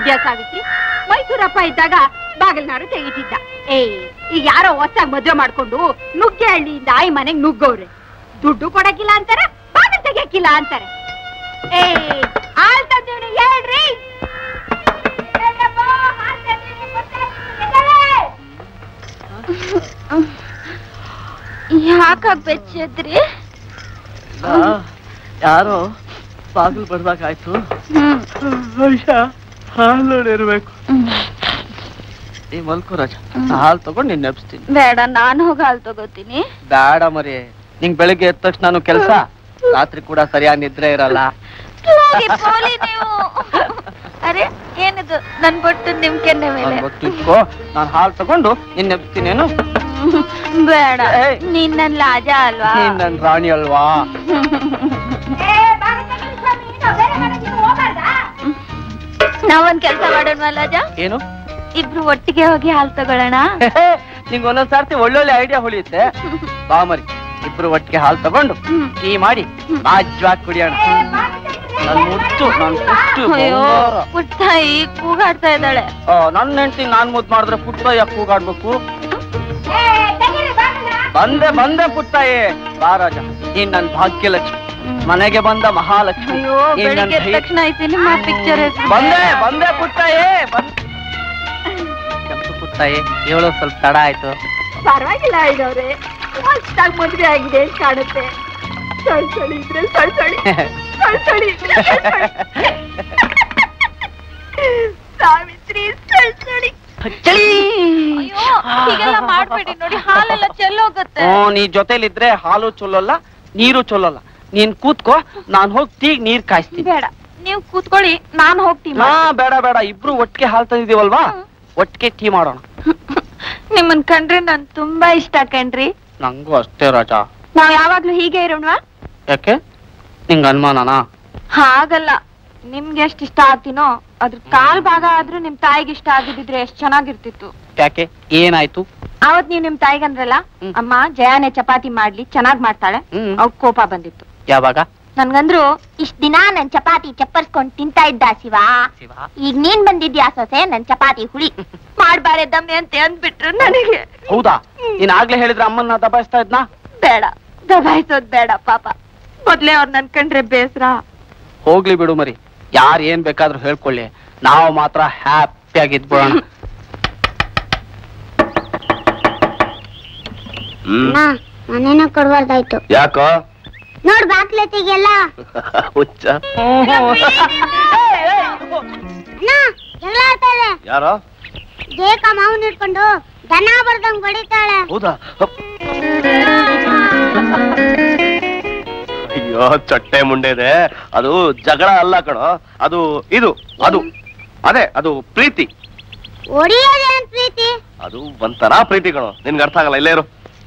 ನೋಡ್ದ್ಯಾ ಸಾವಿತ್ರಿ ಮೈಸೂರಪ್ಪ ಇದ್ದಾಗ ಬಾಗಿಲ್ನಾರು ತೆಗಿತಿದ್ದ ಏಯ್ ಈಗ ಯಾರೋ ಹೊಸಾಗ್ ಮದ್ವೆ ಮಾಡ್ಕೊಂಡು ನುಗ್ಗೆ ಹಳ್ಳಿಯಿಂದ ಆಯಿ ಮನೆಗ್ ನುಗ್ಗವ್ರೆ ದುಡ್ಡು ಕೊಡಕ್ಕಿಲ್ಲ ಅಂತಾರ ಬಾಗಿಲ್ ತೆಗಿಯಕ್ಕಿಲ್ಲ ಅಂತಾರೆ ಏ ಹಾಲ್ ತಂದೀವ್ನಿ ಹೇಳ್ರಿ ಎಲ್ಲಪ್ಪ, ಹಾಲ್ ತಂದೀವ್ನಿ, ಗೊತ್ತಾಗ್ತಿದೆ, ಎದ್ದೇಳಿ. ಯಾಕ ಬೆಚ್ಚದ್ರಿ ಯಾರೋ ಬಾಗಿಲು ಬರ್ಬೇಕಾಯ್ತು ಹಾಲು ಇರ್ಬೇಕು ಈ ಮಲ್ಕೋ ರಾಜ ಹಾಲು ತಗೊಂಡು ನಿನ್ನ ನೆಪ್ಸ್ತೀನಿ ಬೇಡ ನಾನು ಹೋಗಿ ಹಾಲು ತಗೋತೀನಿ ಬೇಡ ಮರಿ ನಿಂಗ್ ಬೆಳಿಗ್ಗೆ ಎದ್ದ ತಕ್ಷಣ ನಾನು ಕೆಲಸ ರಾತ್ರಿ ಕೂಡ ಸರಿಯಾಗಿ ನಿದ್ರೆ ಇರಲ್ಲ ಹೋಗಿ ಪೋಲಿ ನೀವು ಅರೆ ಏನಿದು ನನ್ ಬೊಟ್ಟು ನಿಮ್ ಕೆನ್ನೆ ಮೇಲೆ ನನ್ ಗೊತ್ತಿಟ್ಕೋ ನಾನು ಹಾಲು ತಗೊಂಡು ನಿನ್ನ ನೆಪ್ಸ್ತೀನೇನು ಬೇಡ ಏಯ್. ನೀನ್ ನನ್ ಲಾಜ ಅಲ್ವಾ ನೀನ್ ನನ್ ರಾಣಿ ಅಲ್ವಾ ಏ, ಬಾಗಿಲ್ ತೆಗೀರಿ ಸ್ವಾಮಿ, ನಾವು ಬೇರೆ ಮನೆಗೆ ನೀವು ಹೋಗ್ಬಾರ್ದಾ? ನಾವೊಂದ್ ಕೆಲ್ಸ ಮಾಡೋಣ ಲಾಜ ಏನು ಇಬ್ರು ಒಟ್ಟಿಗೆ ಹೋಗಿ ಹಾಲು ತಗೊಳ್ಳೋಣ ನಿಂಗ್ ಒಂದೊಂದ್ ಸರ್ತಿ ಒಳ್ಳೊಳ್ಳೆ ಐಡಿಯಾ ಹೊಳಿಯುತ್ತೆ ಬಾ ಮರಿ ಇಬ್ರು ಒಟ್ಟಿಗೆ ಹಾಲು ತಗೊಂಡು ಟೀ ಮಾಡಿ ರಾಜ್ಯವಾಗಿ ಕುಡಿಯೋಣ ನನ್ ಮುತ್ತು ನನ್ ಪುಟ್ಟು ಅಯ್ಯೋ ಬಂಗಾರ. ಪುಟ್ಟಾಯಿ ಕೂಗಾಡ್ತಾ ಇದ್ದಾಳೆ ಆ, ನನ್ ಹೆಂಡತಿ ನಾನ್ ಮುದ್ದು ಮಾಡಿದ್ರೆ ಪುಟ್ಟ ಯಾಕೆ ಕೂಗಾಡ್ಬೇಕು ಏ, ತೆಗೀರಿ ಬಾಗಿಲ. ಬಂದೆ ಬಂದೆ ಪುಟ್ಟಾಯಿ ಬಾ ರಾಜ ನೀನ್ ನನ್ ಭಾಗ್ಯಲಕ್ಷ್ಮಿ ಮನೆಗೆ ಬಂದ ಮಹಾಲಕ್ಷ್ಮಿ ಅಯ್ಯೋ ನೀನ್ ನನ್ ಬೆಳಿಗ್ಗೆ ಎದ್ದ ಧೈ- ತಕ್ಷಣ ಈ ಸಿನಿಮಾ ಪಿಕ್ಚರ್ ಬಂದೆ ಬಂದೆ ಪುಟ್ಟಾಯಿ ಬಂದ್ ಕೆಂಪು ಪುಟ್ಟಾಯಿ ಹೇಳೋ ಸ್ವಲ್ಪ ತಡ ಆಯ್ತು ಪರವಾಗಿಲ್ಲ ಇದ್ದವ್ರೆ ಹೊಸ್ದಾಗ್ ಮದ್ವೆ ಆಗಿದೆ ಅಂತ ಕಾಣುತ್ತೆ ಸಳ್ಸಳಿ ಇದ್ರೆ ಸಳ್ಸಳಿ ಸಳ್ಸಳಿ ಇದ್ರೆ ಸಳ್ಸಳಿ. ಸಾವಿತ್ರಿ ಸಳ್ಸಳಿ ಅಯ್ಯೋ ಹೀಗೆಲ್ಲ ಮಾಡ್ಬೇಡಿ ನೋಡಿ ಹಾಲೆಲ್ಲ ಚೆಲ್ಲೋಗುತ್ತೆ ಹ್ಮ್ ನೀ ಜೊತೆಲಿದ್ರೆ ಹಾಲು ಚೊಲ್ಲಲ್ಲ ನೀರು ಚೊಲ್ಲಲ್ಲ ನೀನ್ ಕೂತ್ಕೋ ನಾನ್ ಹೋಗಿ ಟೀಗ್ ನೀರ್ ಕಾಯಿಸ್ತೀನಿ ಬೇಡ ನೀವು ಕೂತ್ಕೊಳ್ಳಿ ನಾನ್ ಹೋಗ್ತೀನಿ ಹಾ ಬೇಡ ಬೇಡ ಇಬ್ರು ಒಟ್ಟಿಗೆ ಹಾಲ್ ತಂದಿದೀವಲ್ವಾ ಒಟ್ಟಿಗೆ ಟೀ ಮಾಡೋಣ ನಿಮ್ಮನ್ ಕಂಡ್ರೆ ನನ್ ತುಂಬಾ ಇಷ್ಟ ಕಣ್ರಿ ನಂಗೂ ಅಷ್ಟೇ ರಾಜ ನಾವ್ ಯಾವಾಗ್ಲೂ ಹೀಗೆ ಇರೋಣವಾ ಯಾಕೆ ನಿಂಗ ಅನುಮಾನನಾ ಹಾಗಲ್ಲ ನಿಮ್ಗೆ ಎಷ್ಟ್ ಇಷ್ಟ ಆಗ್ತೀನೋ ಅದ್ರ ಕಾಲ್ ಭಾಗ ಆದ್ರೂ ನಿಮ್ ತಾಯಿಗೆ ಇಷ್ಟ ಆಗಿದ್ರೆ ಎಷ್ಟ್ ಚೆನ್ನಾಗಿರ್ತಿತ್ತು ಯಾಕೆ ಏನಾಯ್ತು ಅವತ್ ನೀವ್ ನಿಮ್ ತಾಯಿಗಂದ್ರಲ್ಲ ಹ್ಮ್. ಅಮ್ಮ ಜಯಾನೆ ಚಪಾತಿ ಮಾಡ್ಲಿ ಚೆನ್ನಾಗ್ ಮಾಡ್ತಾಳೆ ಹ್ಮ್ ಅವ್ಕ್ ಕೋಪ ಬಂದಿತ್ತು ಯಾವಾಗ ನನ್ಗಂದ್ರು ಇಷ್ಟ್ ದಿನ ನನ್ ಚಪಾತಿ ಚಪ್ಪರ್ಸ್ಕೊಂಡ್ ತಿಂತಾ ಇದ್ದ ಶಿವ ಶಿವ ಈಗ ನೀನ್ ಬಂದಿದ್ಯಾ ಸೊಸೆ ನನ್ ಚಪಾತಿ ಹುಳಿ ಮಾಡ್ಬಾರೆ ದಮ್ಮೆ ಅಂತ ಅಂದ್ಬಿಟ್ರು ನನಗೆ ಹೌದಾ ನೀನ್ ಆಗ್ಲೇ ಹೇಳಿದ್ರೆ ಅಮ್ಮನ್ನ ದಬಾಯಿಸ್ತಾ ಇದ್ನಾ ಬೇಡ ದಬಾಯಿಸೋದ್ ಬೇಡ ಪಾಪ ಮೊದ್ಲೇ ಅವ್ರ್ ನನ್ ಕಂಡ್ರೆ ಬೇಸರ ಹೋಗ್ಲಿ ಬಿಡು ಮರಿ ಯಾರ್ ಏನ್ ಬೇಕಾದ್ರೂ ಹೇಳ್ಕೊಳ್ಳಿ ನಾವು ಮಾತ್ರ ಹ್ಯಾಪಿ ಆಗಿದ್ಬಿಡೋಣ ಅಣ್ಣ ನಾನೇನೋ ಕೊಡ್ಬಾರ್ದಾಯ್ತು ಯಾಕೋ ನೋಡ್ ಬಾಕ್ಲತಿಗೆಲ್ಲ ಹುಚ್ಚ ಅಣ್ಣ ಜಗಳ ಆಡ್ತಾಳೆ ಯಾರೋ ದೇಕ ಮಾವನ್ ಹಿಡ್ಕೊಂಡು ದನ ಬರ್ದಂಗ್ ಬಡಿತಾಳೆ ಹೌದಾ ಅಯ್ಯೋ ಚಟ್ಟೆ ಮುಂಡೆ ಇದೆ ಅದು ಜಗಳ ಅಲ್ಲ ಕಣೋ ಅದು ಇದು ಅದು ಅದೇ ಅದು ಪ್ರೀತಿ ಹೊಡಿಯೋದೇನ್ ಪ್ರೀತಿ ಅದು ಒಂಥರ ಪ್ರೀತಿ ಕಣೋ ನಿನ್ಗೆ ಅರ್ಥ ಆಗಲ್ಲ ಇಲ್ಲೇ ಇರು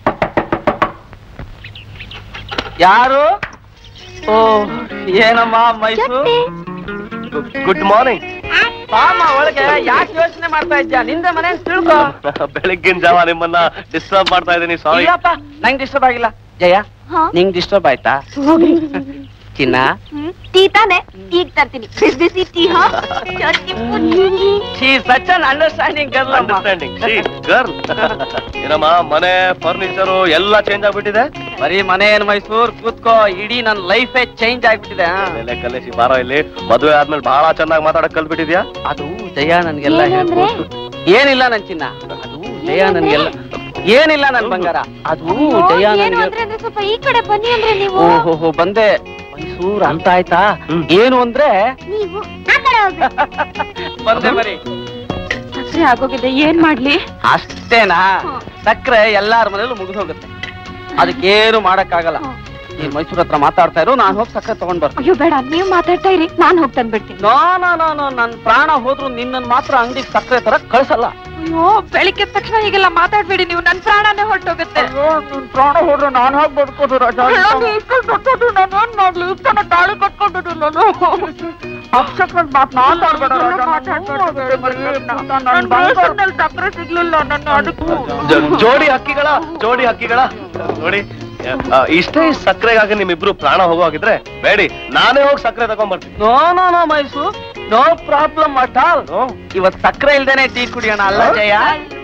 ಯಾರು ಓ ಏನಮ್ಮ ಮೈಸೂರು ಗುಡ್ ಮಾರ್ನಿಂಗ್ ಬಾಮ ಒಳಗೆ ಯಾಕೆ ಯೋಚನೆ ಮಾಡ್ತಾ ಇದ್ಯಾ ನಿಂದ ಮನೆ ತಿಳ್ಕೊ ಬೆಳಗ್ಗಿನ ಜಾವ ನಿಮ್ಮನ್ನ ಡಿಸ್ಟರ್ಬ್ ಮಾಡ್ತಾ ಇದ್ದೀನಿ ಸಾರಿ ಇಲ್ಲಪ್ಪ ನಂಗ್ ಡಿಸ್ಟರ್ಬ್ ಆಗಿಲ್ಲ ಜಯ ಹಾ? ನಿಂಗ್ ಡಿಸ್ಟರ್ಬ್ ಆಯ್ತಾ ಚಿನ್ನ ಟೀ ತಾನೆ ಈಗ ತರ್ತೀನಿ ಬಿಸಿ ಬಿಸಿ ಟೀ ಹಾ ಚಟ್ನಿ ಪುಡಿ. She such an understanding girl ಅಮ್ಮ ಅಂಡರ್ಸ್ಟ್ಯಾಂಡಿಂಗ್ ಗರ್ಲ್ ಏನಮ್ಮ ಮನೆ ಫರ್ನಿಚರು ಎಲ್ಲ ಚೇಂಜ್ ಆಗ್ಬಿಟ್ಟಿದೆ ಬರೀ ಮನೆ ಏನ್ ಮೈಸೂರ್ ಕೂತ್ಕೋ ಇಡೀ ನನ್ ಲೈಫೇ ಚೇಂಜ್ ಆಗ್ಬಿಟ್ಟಿದೆ ಹಾ. ಮೇಲೆ ಕಲೇಸಿ ಬಾರೋ ಇಲ್ಲಿ ಮದುವೆ ಆದ್ಮೇಲೆ ಬಹಳ ಚೆನ್ನಾಗಿ ಮಾತಾಡಕ್ ಕಲ್ತ್ಬಿಟ್ಟಿದ್ಯಾ ಅದು ಜಯ ನನ್ಗೆಲ್ಲ ಏನಂದ್ರೆ? ಹೇಳ್ಕೊಟ್ಟು ಏನಿಲ್ಲ ನನ್ ಚಿನ್ನ ಅದು ಜಯ ನನ್ಗೆಲ್ಲ ಏನಿಲ್ಲ ನನ್ ಬಂಗಾರ ಅದು ಅಯ್ಯೋ, ಜಯ ಏನು ನನ್ಗೆ ಅಂದ್ರೆ ಅಂದ್ರೆ ಸ್ವಲ್ಪ ಈ ಕಡೆ ಬನ್ನಿ ಅಂದ್ರೆ ನೀವು ಓಹೋ ಬಂದೆ ಮೈಸೂರ್ ಅಂತ ಆಯ್ತಾ ಹ್ಮ್. ಏನು ಅಂದ್ರೆ ನೀವು ಆ ಕಡೆ ಹೋಗ್ಬೇಕು ಬಂದೆ ಬರೀ ಸಕ್ರೆ ಆಗೋಗಿದೆ ಏನ್ ಮಾಡ್ಲಿ ಅಷ್ಟೇನಾ ಸಕ್ರೆ ಎಲ್ಲಾರ ಮನೇಲೂ ಮುಗಿದು ಹೋಗುತ್ತೆ ಅದಕ್ಕೇನು ಮಾಡಕ್ಕಾಗಲ್ಲ ನೀನ್ ಮೈಸೂರ್ ಹತ್ರ ಮಾತಾಡ್ತಾ ಇರು ನಾನು ಹೋಗಿ ಸಕ್ಕರೆ ತಗೊಂಡ್ ಬರ್ತೀನಿ ಅಯ್ಯೋ ಬೇಡ ನೀವ್ ಮಾತಾಡ್ತಾ ಇರಿ ನಾನ್ ಹೋಗಿ ತಂದ್ಬಿಡ್ತೀನಿ ನೋ ನೋ ನೋ ನೋ ನನ್ ಪ್ರಾಣ ಹೋದ್ರು ನಿನ್ನನ್ ಮಾತ್ರ ಅಂಗಡಿಗೆ ಸಕ್ಕರೆ ತರ ಕಳ್ಸಲ್ಲ ಅಯ್ಯೋ ಬೆಳಿಗ್ಗೆ ಎದ್ದ ತಕ್ಷಣ ಹೀಗೆಲ್ಲ ಮಾತಾಡ್ಬೇಡಿ ನೀವು ನನ್ ಪ್ರಾಣನೇ ಹೊರಟೋಗುತ್ತೆ ನಿನ್ ಪ್ರಾಣ ಹೋದ್ರೆ ನಾನು ಹೋಗಿ ಬಡ್ಕೋದು ರಾಜ ನಾನೇನ್ ಮಾಡ್ಲಿ ಇಷ್ಟ ತಾಳಿ ಕಟ್ಕೊಂಡಿದ್ದು ನಾನು ಅಪ್ಸಕ್ರದ್ ಮಾತ್ ಮಾತಾಡ್ಬೇಡ ರಾಜ. ನನ್ ಸಕ್ಕರೆ ಸಿಗ್ಲಿಲ್ಲ ನನ್ನ ಅದಕ್ಕೂ ಜ- ಜೋಡಿ ಹಕ್ಕಿಗಳ ಜೋಡಿ ಹಕ್ಕಿಗಳ ನೋಡಿ ಆ, ಇಷ್ಟೇ ಸಕ್ಕರೆಗಾಗಿ ನಿಮ್ಮಿಬ್ರು ಪ್ರಾಣ ಹೋಗುವಾಗಿದ್ರೆ ಬೇಡಿ ನಾನೇ ಹೋಗಿ ಸಕ್ಕರೆ ತಗೊಂಡ್ ಬರ್ತೀನಿ no no no Mysore no problem at all ಇವತ್ ಸಕ್ಕರೆ ಇಲ್ದೇನೆ ಟೀ ಕುಡಿಯೋಣ ಅಲ್ಲ ಜಯ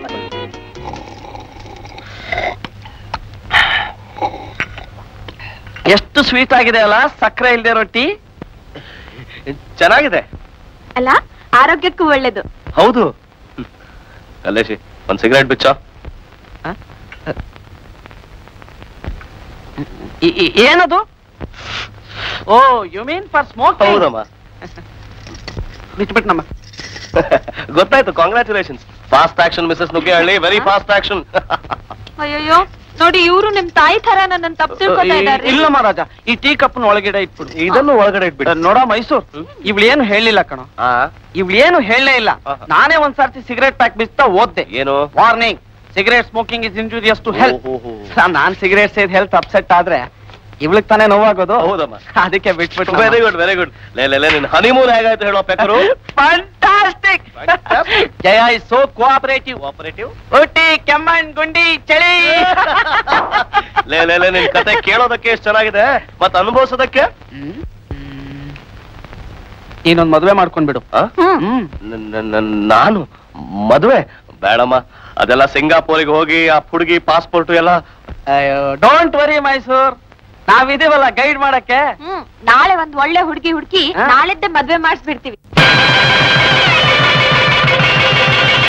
ಎಷ್ಟು ಸ್ವೀಟ್ ಆಗಿದೆ ಅಲ್ಲ ಸಕ್ಕರೆ ಇಲ್ದೇ ರೊಟ್ಟಿ ಚೆನ್ನಾಗಿದೆ ಅಲ್ಲ ಆರೋಗ್ಯಕ್ಕೂ ಒಳ್ಳೇದು ಹೌದು ಕಲ್ಲೇಶಿ ಒಂದ್ ಸಿಗರೇಟ್ ಬಿಚ್ಚ ಈ- ಈ- ಏನದು oh you mean for smoke ಹೌದಮ್ಮ ಬಿಟ್ಬಿಟ್ನಮ್ಮ ಗೊತ್ತಾಯ್ತು congratulations fast action Mrs Nuggehalli very fast action ಅಯ್ಯಯ್ಯೋ ನೋಡಿ ಇವ್ರು ನಿಮ್ ತಾಯಿ ತರ ನನ್ನ ತಪ್ಪು ತಿಳ್ಕೊತಾ ಇದಾರೆ ಇಲ್ಲ ಮಹಾರಾಜ ಈ ಟೀ ಕಪ್ನ ಒಳಗಡೆ ಇಟ್ಬಿಡು ಇದನ್ನು ಒಳಗಡೆ ಇಟ್ಬಿಟ್ಟು ನೋಡ ಮೈಸೂರ್ ಇವಳೇನು ಹೇಳಿಲ್ಲ ಕಣ ಆ ಇವಳೇನು ಹೇಳಲೇ ಇಲ್ಲ ಆಹಾ. ನಾನೇ ಒಂದ್ ಸರ್ತಿ ಸಿಗರೇಟ್ ಪ್ಯಾಕ್ ಬಿಸ್ತಾ ಓದ್ದೆ ಏನು warning cigarette smoking is injurious to health ಓಹೋಹೋ. ನಾನ್ ಸಿಗರೇಟ್ ಸೇದ್ ಹೆಲ್ತ್ ಅಪ್ಸೆಟ್ ಆದ್ರೆ ಇವಳಿಗೆ ತಾನೇ ನೋವಾಗೋದು ಹೌದಮ್ಮ ಅದಕ್ಕೆ ಬಿಟ್ಬಿಟ್ಟು ವೆರಿ ಗುಡ್ ವೆರಿ ಗುಡ್ ಲೇ ಲೇ ಲೇ, ನಿನ್ ಹನಿಮೂನ್ ಹೇಗಾಯ್ತು ಹೇಳೋ ಪೆಕ್ಕರು fantastic Fantastic. Jaya is so cooperative operative Ooty Kemmangundi ಚಳಿ ಲೇ ಲೇ ಲೇ ನಿನ್ ಕತೆ ಕೇಳೋದಕ್ಕೆ ಎಷ್ಟು ಚೆನ್ನಾಗಿದೆ ಮತ್ ಅನುಭವಿಸೋದಕ್ಕೆ ನೀನೊಂದ್ ಮದ್ವೆ ಮಾಡ್ಕೊಂಡ್ಬಿಡು ಆ? ಹ್ಮ್ ನ- ನ- ನ- ನಾನು ಮದುವೆ ಬೇಡಮ್ಮ ಅದೆಲ್ಲ ಸಿಂಗಾಪುರಿಗೆ ಹೋಗಿ ಆ ಹುಡುಗಿ ಪಾಸ್ಪೋರ್ಟ್ ಎಲ್ಲ ಡೋಂಟ್ ವರಿ ಮೈಸೂರ್ ನಾವಿದೀವಲ್ಲ ಗೈಡ್ ಮಾಡಕ್ಕೆ ಹ್ಮ್ ನಾಳೆ ಒಂದ್ ಒಳ್ಳೆ ಹುಡುಗಿ ಹುಡುಕಿ ಹಾ? ನಾಳೆದ್ದೆ ಮದ್ವೆ ಮಾಡಿಸ್ಬಿಡ್ತೀವಿ